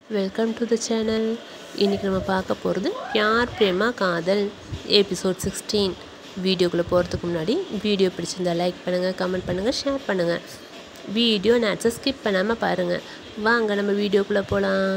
welcome to the channel இன்றைக்கி நம்ம பார்க்க போகிறது பியார் பிரேமா காதல் எபிசோட் சிக்ஸ்டீன் வீடியோக்குள்ளே போகிறதுக்கு முன்னாடி வீடியோ பிடிச்சிருந்தா லைக் பண்ணுங்கள் கமெண்ட் பண்ணுங்கள் ஷேர் பண்ணுங்கள் வீடியோ நேட்ஸை ஸ்கிப் பண்ணாமல் பாருங்கள் வாங்க நம்ம வீடியோக்குள்ளே போகலாம்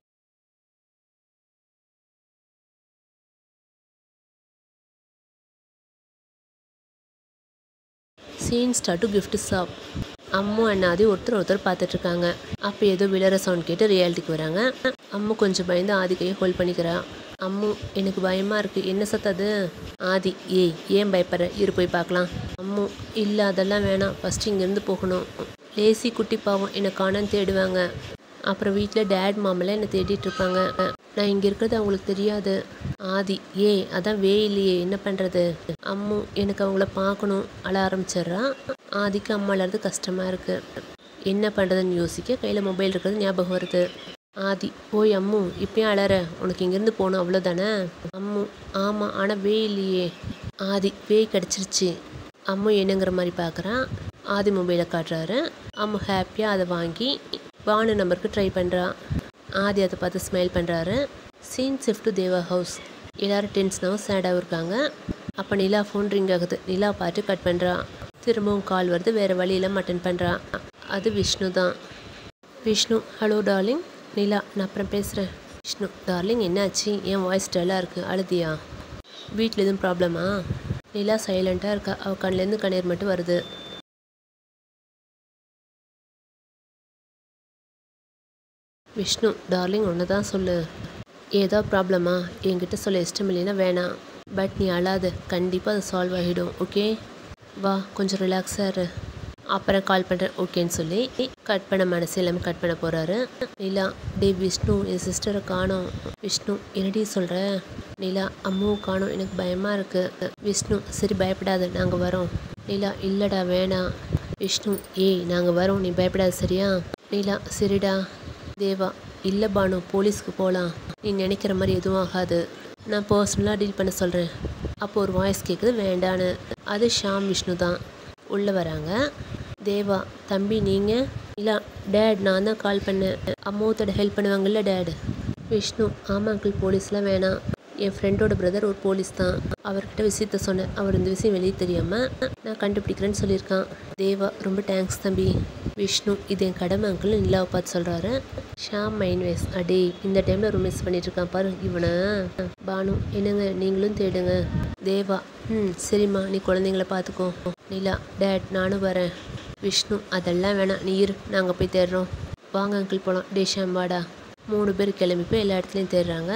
scene start to gift shop Ammu அண்ணாதி ஒருத்தர் ஒருத்தர் பார்த்துட்ருக்காங்க அப்போ ஏதோ விழற சவுண்ட் கேட்டு ரியாலிட்டிக்கு வராங்க அம்மு கொஞ்சம் பயந்து ஆதி கையை ஹோல்ட் பண்ணிக்கிறா அம்மு எனக்கு பயமாக இருக்குது என்ன சத்தது ஆதி ஏய் ஏன் பயப்படுற இரு போய் பார்க்கலாம் அம்மு இல்லை அதெல்லாம் வேணாம் ஃபஸ்ட்டு இங்கேருந்து போகணும் லேசி குட்டி பாவம் என்னை காணன்னு தேடுவாங்க அப்புறம் வீட்டில் டேட் மாமெல்லாம் என்னை தேடிட்டு இருப்பாங்க நான் இங்கே இருக்கிறது அவங்களுக்கு தெரியாது ஆதி ஏ அதான் வே இல்லையே என்ன பண்ணுறது அம்மு எனக்கு அவங்கள பார்க்கணும் அழ ஆரம்பிச்சிட்றா ஆதிக்கு அம்மா அழறது கஷ்டமாக இருக்குது என்ன பண்ணுறதுன்னு யோசிக்க கையில் மொபைல் இருக்கிறது ஞாபகம் வருது ஆதி ஓய் அம்மு இப்பயும் அழற உனக்கு இங்கேருந்து போகணும் அவ்வளோதானே அம்மு ஆமாம் ஆனால் வே இல்லையே ஆதி பேய் கிடச்சிருச்சு அம்மு என்னங்கிற மாதிரி பார்க்குறான் ஆதி மொபைலை காட்டுறாரு அம்மு ஹாப்பியாக அதை வாங்கி பானு நம்பருக்கு ட்ரை பண்ணுறா ஆதி அதை பார்த்து ஸ்மைல் பண்ணுறாரு scene shift to Deva house எல்லோரும் டென்ஷனாகவும் சேடாகவும் இருக்காங்க அப்போ நிலா ஃபோன் ரிங் ஆகுது நிலா பார்த்து கட் பண்ணுறா திரும்பவும் கால் வருது வேறு வழியில் மட்டன் பண்ணுறா அது விஷ்ணு தான் விஷ்ணு ஹலோ டார்லிங் நிலா நான் அப்புறம் பேசுகிறேன் விஷ்ணு டார்லிங் என்னாச்சு என் வாய்ஸ் டல்லாக இருக்குது அழுதியா வீட்டில் எதுவும் ப்ராப்ளமா நிலா சைலண்ட்டாக இருக்கா அவள் கண்ணிலேருந்து கண்ணீர் மட்டும் வருது விஷ்ணு டார்லிங் ஒன்று தான் சொல்லு ஏதோ ப்ராப்ளமா என்கிட்ட சொல்ல இஷ்டம் இல்லைன்னா வேணாம் பட் நீ அழாத கண்டிப்பாக அது சால்வ் ஆகிடும் ஓகே வா கொஞ்சம் ரிலாக்ஸாக இரு அப்புறம் கால் பண்ணுறேன் ஓகேன்னு சொல்லி கட் பண்ண மனசு இல்லாமல் கட் பண்ண போகிறாரு நிலா டே விஷ்ணு என் சிஸ்டரை காணோம் விஷ்ணு என்னடி சொல்கிற நிலா அம்மாவை காணோம் எனக்கு பயமாக இருக்குது விஷ்ணு சரி பயப்படாத நாங்கள் வரோம் நிலா இல்லைடா வேணாம் விஷ்ணு ஏய் நாங்கள் வரோம் நீ பயப்படாத சரியா நிலா சரிடா தேவா இல்லை பானு போலீஸ்க்கு போகலாம் நீ நினைக்கிற மாதிரி எதுவும் ஆகாது நான் பர்சனலாக டீல் பண்ண சொல்கிறேன் அப்போ ஒரு வாய்ஸ் கேட்குது வேண்டான்னு அது ஷாம் விஷ்ணு தான் உள்ளே வராங்க தேவா தம்பி நீங்கள் இல்லை டேட் நான் தான் கால் பண்ணேன் அம்மாவத்தோட ஹெல்ப் பண்ணுவாங்கல்ல டேட் விஷ்ணு ஆமாம் அங்கிள் போலீஸ்லாம் வேணாம் என் ஃப்ரெண்டோட பிரதர் ஒரு போலீஸ் தான் அவர்கிட்ட விஷயத்த சொன்னேன் அவர் இந்த விஷயம் வெளியே தெரியாமல் நான் கண்டுபிடிக்கிறேன்னு சொல்லியிருக்கான் தேவா ரொம்ப தேங்க்ஸ் தம்பி விஷ்ணு இது என் கடமை அங்கிள் நிலாவை பார்த்து சொல்கிறாரு ஷாம் மைண்ட் வேஸ் அடே இந்த டைமில் ஒரு மிஸ் பண்ணிட்டு இருக்கான் பாரு இவனை பானு என்னங்க நீங்களும் தேடுங்க தேவா ம் சரிம்மா நீ குழந்தைங்கள பார்த்துக்கோ நிலா டேட் நானும் வரேன் விஷ்ணு அதெல்லாம் வேணாம் நீ இரு நாங்கள் போய் தேடுறோம் வாங்க அங்கிள் போகலாம் டே ஷாம் வாடா மூணு பேர் கிளம்பி போய் எல்லா இடத்துலையும் தேடுறாங்க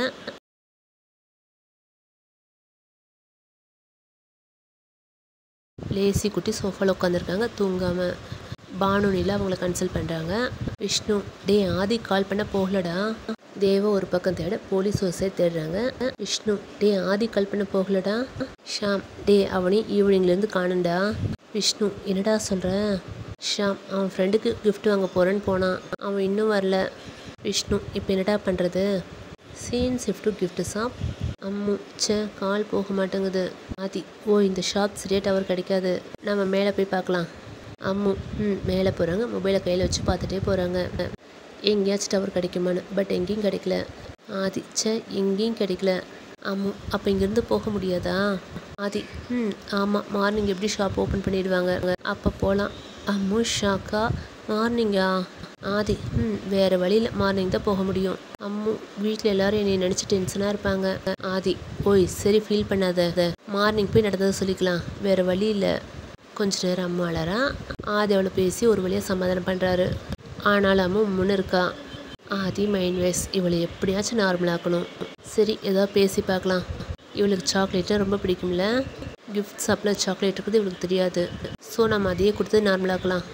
லேசி குட்டி சோஃபாவில் உட்காந்துருக்காங்க தூங்காமல் பானு நிலா அவங்கள கன்சல்ட் பண்ணுறாங்க விஷ்ணு டே ஆதி கால் பண்ண போகலடா தேவா ஒரு பக்கம் தேட போலீஸ் ஹோஸே தேடுறாங்க விஷ்ணு டே ஆதி கால் பண்ண போகலடா ஷாம் டே அவனையும் ஈவினிங்லேருந்து காணுண்டா விஷ்ணு என்னடா சொல்கிற ஷாம் அவன் ஃப்ரெண்டுக்கு gift வாங்க போகிறேன்னு போனான் அவன் இன்னும் வரல விஷ்ணு இப்போ என்னடா பண்ணுறது scene shift to gift shop Ammu ச்சே கால் போக மாட்டேங்குது ஆதி ஓ இந்த ஷாப் சரியா டவர் கிடைக்காது நம்ம மேலே போய் பார்க்கலாம் அம்மு ம் மேலே போகிறாங்க மொபைலை கையில் வச்சு பார்த்துட்டே போகிறாங்க எங்கேயாச்சும் டவர் கிடைக்குமான்னு பட் எங்கேயும் கிடைக்கல ஆதி ச்சே எங்கேயும் கிடைக்கல அம்மு அப்போ இங்கேருந்து போக முடியாதா ஆதி ம் ஆமாம் மார்னிங் எப்படி ஷாப் ஓப்பன் பண்ணிடுவாங்க அப்போ போகலாம் அம்மு ஷாக்கா மார்னிங்கா ஆதி ம் வேறு வழியில் மார்னிங் தான் போக முடியும் அம்மு வீட்டில் எல்லாரும் என்னை நினச்சி டென்ஷனாக இருப்பாங்க ஆதி ஓய் சரி ஃபீல் பண்ணாத மார்னிங் போய் நடந்ததை சொல்லிக்கலாம் வேறு வழி இல்லை கொஞ்ச நேரம் அம்மா அழறா ஆதி அவளை பேசி ஒரு வழியாக சமாதானம் பண்ணுறாரு ஆனாலும் அம்மா முன்னு இருக்கா ஆதி மைண்ட் வேஸ் இவளை எப்படியாச்சும் நார்மலாக்கணும் சரி ஏதோ பேசி பார்க்கலாம் இவளுக்கு சாக்லேட்னா ரொம்ப பிடிக்கும்ல கிஃப்ட் ஷாப்பில் சாக்லேட் இருக்குது இவளுக்கு தெரியாது ஸோ நம்ம அதையே கொடுத்து நார்மலாக்கலாம்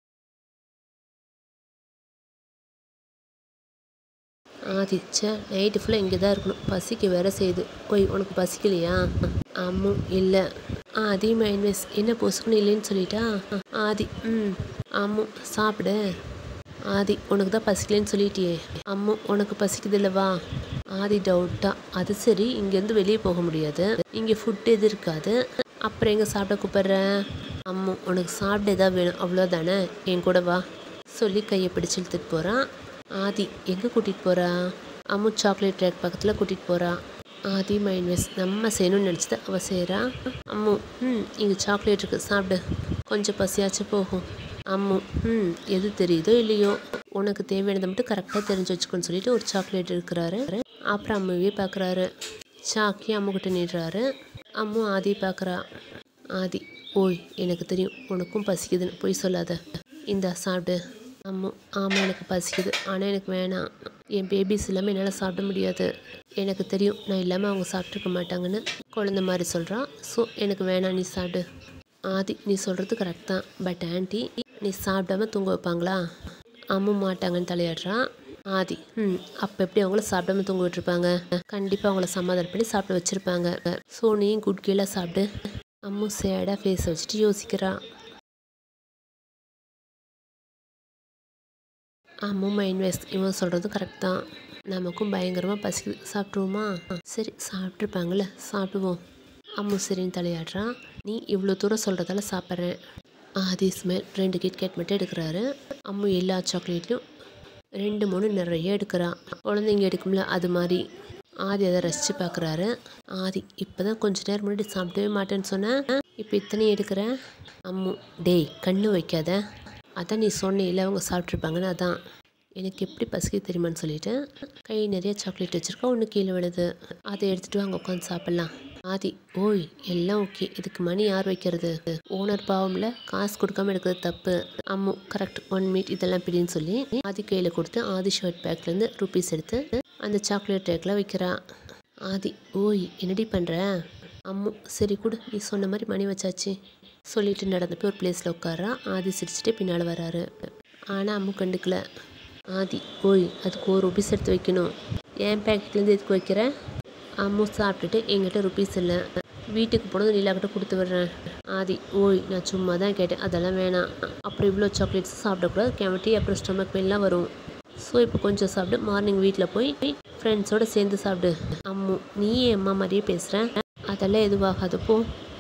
ஆதிச்சா நைட்டு ஃபுல்லாக இங்கே தான் இருக்கணும் பசிக்கு வேற செய்யுது ஒய் உனக்கு பசிக்கலையா அம்மு இல்லை ஆதி மைன்வேஸ் என்ன பொசுக்குன்னு இல்லைன்னு சொல்லிட்டா ஆதி ம் அம்மு சாப்பிடு ஆதி உனக்கு தான் பசிக்கலைன்னு சொல்லிட்டியே அம்மு உனக்கு பசிக்குது இல்லவா ஆதி டவுட்டா அது சரி இங்கேருந்து வெளியே போக முடியாது இங்கே ஃபுட் எது இருக்காது அப்புறம் எங்கே சாப்பிட கூப்பிட்ற அம்மு உனக்கு சாப்பிட எதாவது வேணும் அவ்வளோதானே என் கூட வா சொல்லி கையை பிடிச்சு இழுத்துட்டு போகிறான் ஆதி எங்கே கூட்டிகிட்டு போகிறா அம்மு சாக்லேட் ரேக் பக்கத்தில் கூட்டிகிட்டு போகிறா ஆதி மைன்வெஸ் நம்ம செய்யணும்னு நினச்சது அவள் செய்கிறா அம்மு ம் இங்கே சாக்லேட் இருக்குது சாப்பிடு கொஞ்சம் பசியாச்சும் போகும் அம்மு ம் எது தெரியுதோ இல்லையோ உனக்கு தேவையானதை மட்டும் கரெக்டாக தெரிஞ்சு வச்சுக்கோன்னு சொல்லிட்டு ஒரு சாக்லேட் இருக்கிறாரு அப்புறம் அம்முவே பார்க்குறாரு சாக்கி அம்முக்கிட்ட நீடுறாரு அம்மு ஆதி பார்க்குறா ஆதி ஓய் எனக்கு தெரியும் உனக்கும் பசிக்குதுன்னு போய் சொல்லாத இந்தா சாப்பிடு அம்மு ஆமாம் எனக்கு பசிக்குது ஆனால் எனக்கு வேணாம் என் பேபிஸ் இல்லாமல் என்னால் சாப்பிட முடியாது எனக்கு தெரியும் நான் இல்லாமல் அவங்க சாப்பிட்ருக்க மாட்டாங்கன்னு குழந்த மாதிரி சொல்கிறான் ஸோ எனக்கு வேணாம் நீ சாப்பிடு ஆதி நீ சொல்கிறது கரெக்ட் தான் பட் ஆன்ட்டி நீ சாப்பிடாம தூங்க வைப்பாங்களா அம்மு மாட்டாங்கன்னு தலையாடுறான் ஆதி ம் அப்போ எப்படி அவங்கள சாப்பிடாம தூங்க விட்டுருப்பாங்க கண்டிப்பாக அவங்கள சமாதானம் பண்ணி சாப்பிட வச்சுருப்பாங்க ஸோ நீயும் குட் கீழே சாப்பிடு அம்மு சேடாக ஃபேஸை வச்சுட்டு யோசிக்கிறான் அம்மு மைண்ட் வேஸ்ட் இவன் சொல்கிறது கரெக்ட் தான் நமக்கும் பயங்கரமாக பசிக்குது சாப்பிட்ருவோமா சரி சாப்பிட்ருப்பாங்களே சாப்பிடுவோம் அம்மு சரின்னு தலையாடுறான் நீ இவ்வளோ தூரம் சொல்கிறதால சாப்பிட்றேன் ஆதி ஸ்மெல் ரெண்டு கிட்கேட் மட்டும் எடுக்கிறாரு அம்மு எல்லா சாக்லேட்லையும் ரெண்டு மூணு நிறைய எடுக்கிறான் குழந்தைங்க எடுக்கும்ல அது மாதிரி ஆதி அதை ரசித்து பார்க்குறாரு ஆதி இப்போ தான் கொஞ்ச நேரம் முன்னாடி சாப்பிடவே மாட்டேன்னு சொன்னேன் இப்போ இத்தனையும் எடுக்கிறேன் அம்மு டேய் கண்ணு வைக்காத அதான் நீ சொன்னில்ல அவங்க சாப்பிட்ருப்பாங்கன்னு அதான் எனக்கு எப்படி பசிக்க தெரியுமான்னு சொல்லிட்டு கை நிறைய சாக்லேட் வச்சுருக்கா ஒன்று கீழே விழுது அதை எடுத்துகிட்டு அங்கே உட்காந்து சாப்பிட்லாம் ஆதி ஓய் எல்லாம் ஓகே இதுக்கு மணி யார் வைக்கிறது ஓனர் பாவம்ல காசு கொடுக்காம எடுக்கிறது தப்பு அம்மு கரெக்ட் ஒன் மீட் இதெல்லாம் பிடின்னு சொல்லி ஆதி கையில் கொடுத்து ஆதி ஷர்ட் பேக்லேருந்து ருபீஸ் எடுத்து அந்த சாக்லேட் ரேக்கில் வைக்கிறா ஆதி ஓய் என்னடி பண்ணுற அம்மு சரி கொடு நீ சொன்ன மாதிரி மணி வச்சாச்சு சொல்லிட்டு நடந்து போய் ஒரு பிளேஸில் உட்கார்றா ஆதி சிரிச்சுட்டு பின்னால் வராரு ஆனால் அம்மு கண்டுக்கல ஆதி ஓய் அதுக்கு ஒரு ருபீஸ் எடுத்து வைக்கணும் என் பேக்கெட்லேருந்து எதுக்கு வைக்கிறேன் அம்மு சாப்பிட்டுட்டு என்கிட்ட ருபீஸ் இல்லை வீட்டுக்கு போனது நீலாக்கிட்ட கொடுத்து விடுறேன் ஆதி ஓய் நான் சும்மா தான் கேட்டேன் அதெல்லாம் வேணாம் அப்புறம் இவ்வளோ சாக்லேட்ஸ் சாப்பிடக்கூடாது கேமட்டி அப்புறம் ஸ்டொமக் பெயின்லாம் வரும் ஸோ இப்போ கொஞ்சம் சாப்பிடு மார்னிங் வீட்டில் போய் ஃப்ரெண்ட்ஸோட சேர்ந்து சாப்பிடு அம்மு நீ என் அம்மா மாதிரியே பேசுகிற அதெல்லாம் எதுவாகாது போ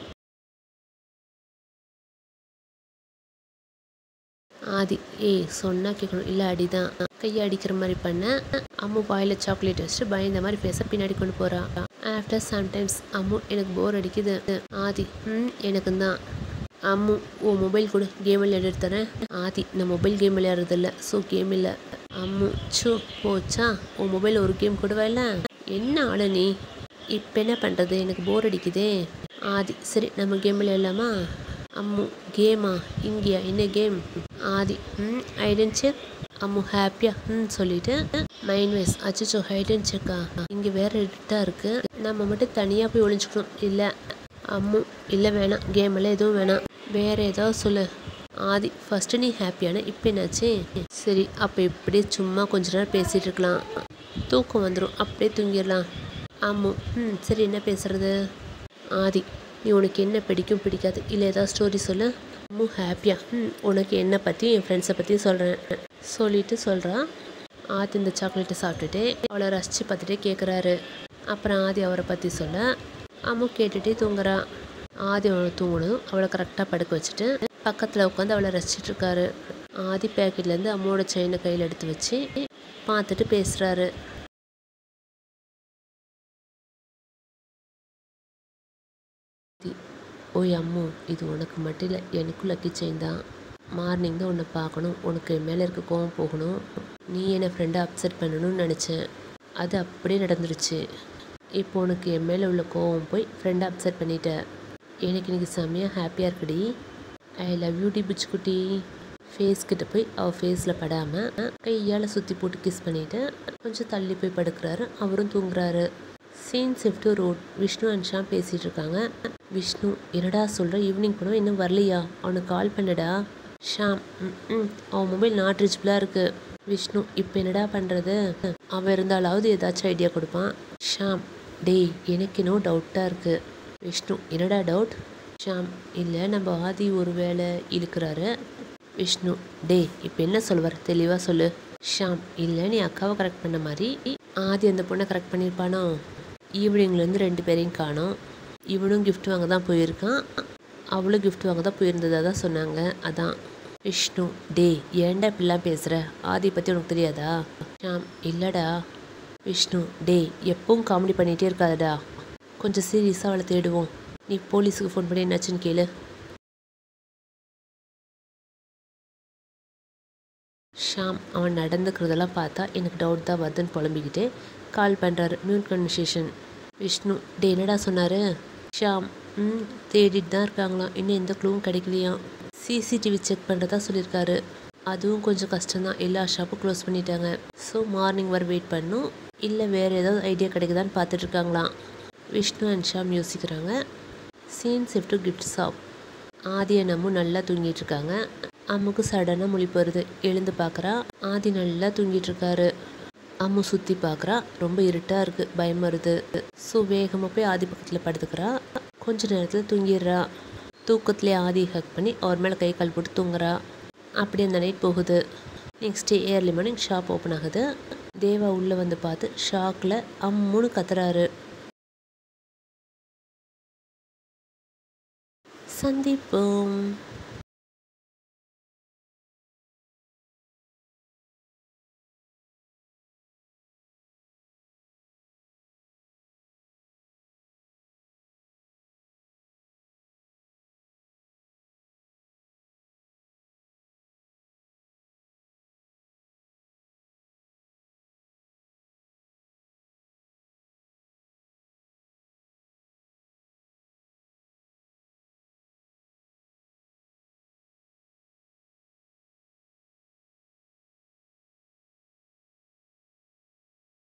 ஆதி ஏய் சொன்னா கேட்கணும் இல்லை அடிதான் கையை அடிக்கிற மாதிரி பண்ண அம்மு வாயில் சாக்லேட் வச்சுட்டு பயந்த மாதிரி பேச பின்னாடி கொண்டு போறா ஆஃப்டர் சம்டைம்ஸ் அம்மு எனக்கு போர் அடிக்குது ஆதி ம் எனக்கு தான் அம்மு ஓ மொபைல் கொடு கேம் விளையாடி தரேன் ஆதி நான் மொபைல் கேம் விளையாடுறதில்ல ஸோ கேம் இல்லை அம்மு சு போச்சா உன் மொபைல் ஒரு கேம் கொடுவா இல்லை என்ன ஆளு நீ இப்போ என்ன பண்ணுறது எனக்கு போர் அடிக்குதே ஆதி சரி நம்ம கேம் விளையாடலாமா அம்மு கேமா இங்கேயா என்ன கேம் ஆதி ம் ஐடன் செக் அம்மு ஹாப்பியா ம் சொல்லிட்டு மைண்ட் வைஸ் அச்சோ ஹைடன் செக்கா இங்கே வேற இருட்டாக இருக்கு நம்ம மட்டும் தனியாக போய் ஒளிஞ்சுக்கணும் இல்லை அம்மு இல்லை வேணாம் கேம் எல்லாம் எதுவும் வேணாம் வேற ஏதாவது சொல்லு ஆதி ஃபர்ஸ்ட் நீ ஹாப்பியான இப்போ என்னாச்சு சரி அப்போ இப்படியே சும்மா கொஞ்ச நேரம் பேசிட்டு இருக்கலாம் தூக்கம் வந்துடும் அப்படியே தூங்கிடலாம் அம்மு ம் சரி என்ன பேசுறது ஆதி நீ உனக்கு என்ன பிடிக்கும் பிடிக்காது இல்லை ஏதாவது ஸ்டோரி சொல்லு அம்மு ஹாப்பியா ம் உனக்கு என்னை பற்றியும் என் ஃப்ரெண்ட்ஸை பற்றியும் சொல்கிறேன் சொல்லிட்டு சொல்கிறா ஆதி இந்த சாக்லேட்டை சாப்பிட்டுட்டு அவளை ரசித்து பார்த்துட்டே கேட்குறாரு அப்புறம் ஆதி அவரை பற்றி சொல்ல அம்மு கேட்டுகிட்டே தூங்குறா ஆதி அவளை தூங்கணும் அவளை கரெக்டாக படுக்க வச்சுட்டு பக்கத்தில் உட்காந்து அவளை ரசிச்சிட்டு இருக்காரு ஆதி பேக்கெட்லேருந்து அம்மாவோட செயினை கையில் எடுத்து வச்சு பார்த்துட்டு பேசுகிறாரு ஓய் அம்மு இது உனக்கு மட்டும் இல்லை எனக்கும் லக்கி செயின் தான் மார்னிங் தான் உன்னை பார்க்கணும் உனக்கு என் மேலே இருக்க கோவம் போகணும் நீ என்னை ஃப்ரெண்டை அப்செட் பண்ணணும்னு நினச்சேன் அது அப்படியே நடந்துருச்சு இப்போ உனக்கு என் மேலே உள்ள கோவம் போய் ஃப்ரெண்டை அப்செட் பண்ணிட்ட எனக்கு இன்னைக்கு செம்மையாக ஹாப்பியாக இருக்குடி ஐ லவ் யூ டி பிச்சுக்குட்டி ஃபேஸ் கிட்ட போய் அவள் ஃபேஸில் படாமல் கையால் சுற்றி போட்டு கிஸ் பண்ணிட்டு கொஞ்சம் தள்ளி போய் படுக்கிறாரு அவரும் தூங்குறாரு scene shift road Vishnu and Sham பேசிகிட்டு இருக்காங்க விஷ்ணு என்னடா சொல்கிற ஈவினிங் போனோம் இன்னும் வரலையா அவனுக்கு கால் பண்ணடா ஷாம் ம் ம் அவன் மொபைல் நாட் ரீச்சபிளாக இருக்குது விஷ்ணு இப்போ என்னடா பண்ணுறது அவன் இருந்தாலாவது ஏதாச்சும் ஐடியா கொடுப்பான் ஷாம் டேய் எனக்கு இன்னும் டவுட்டாக இருக்குது விஷ்ணு என்னடா டவுட் ஷாம் இல்லை நம்ம ஆதி ஒரு வேளை இழுக்கிறாரு விஷ்ணு டேய் இப்போ என்ன சொல்லுவார் தெளிவாக சொல்லு ஷாம் இல்லை நீ அக்காவை கரெக்ட் பண்ண மாதிரி ஆதி அந்த பொண்ணை கரெக்ட் பண்ணியிருப்பானோ ஈவினிங்லேருந்து ரெண்டு பேரையும் காணோம் இவனும் gift வாங்க தான் போயிருக்கான் அவளும் gift வாங்க தான் போயிருந்ததாக தான் சொன்னாங்க அதான் விஷ்ணு டேய் ஏன்டா இப்படிலாம் பேசுகிற ஆதி பற்றி உனக்கு தெரியாதா ஷாம் இல்லைடா விஷ்ணு டேய் எப்பவும் காமெடி பண்ணிகிட்டே இருக்காதடா கொஞ்சம் சீரியஸாக அவளை தேடுவோம் நீ போலீஸுக்கு ஃபோன் பண்ணி என்னாச்சுன்னு கேளு ஷாம் அவன் நடந்துக்கிறதெல்லாம் பார்த்தா எனக்கு டவுட் தான் வருதுன்னு புலம்பிக்கிட்டு கால் பண்ணுறாரு மியூட் கன்வர்சேஷன் விஷ்ணு டே என்னடா சொன்னார் ஷாம் ம் தேடிட்டு தான் இருக்காங்களாம் இன்னும் எந்த க்ளூவும் கிடைக்கலையாம் சிசிடிவி செக் பண்ணுறதா சொல்லியிருக்காரு அதுவும் கொஞ்சம் கஷ்டம்தான் எல்லா ஷாப்பும் க்ளோஸ் பண்ணிட்டாங்க ஸோ மார்னிங் வர வெயிட் பண்ணும் இல்லை வேறு ஏதாவது ஐடியா கிடைக்குதான்னு பார்த்துட்டு இருக்காங்களாம் விஷ்ணு அண்ட் ஷாம் யோசிக்கிறாங்க scene shift to gift shop Aadhi அண்ணமும் நல்லா தூங்கிட்டு இருக்காங்க அம்முக்கு சடனாக முழிப்பு வருது எழுந்து பார்க்குறா ஆதி நல்லா தூங்கிட்டு இருக்காரு அம்மு சுற்றி பார்க்குறா ரொம்ப இருட்டாக இருக்குது பயம் வருது ஸோ வேகமாக போய் ஆதி பக்கத்தில் படுத்துக்கிறா கொஞ்ச நேரத்தில் தூங்கிடுறா தூக்கத்திலே ஆதி ஹக் பண்ணி அவர் மேலே கை கால் போட்டு தூங்குறா அப்படி அந்த நைட் போகுது next day early morning shop open ஆகுது தேவா உள்ளே வந்து பார்த்து ஷாக்கில் அம்முன்னு கத்துறாரு சந்திப்போம்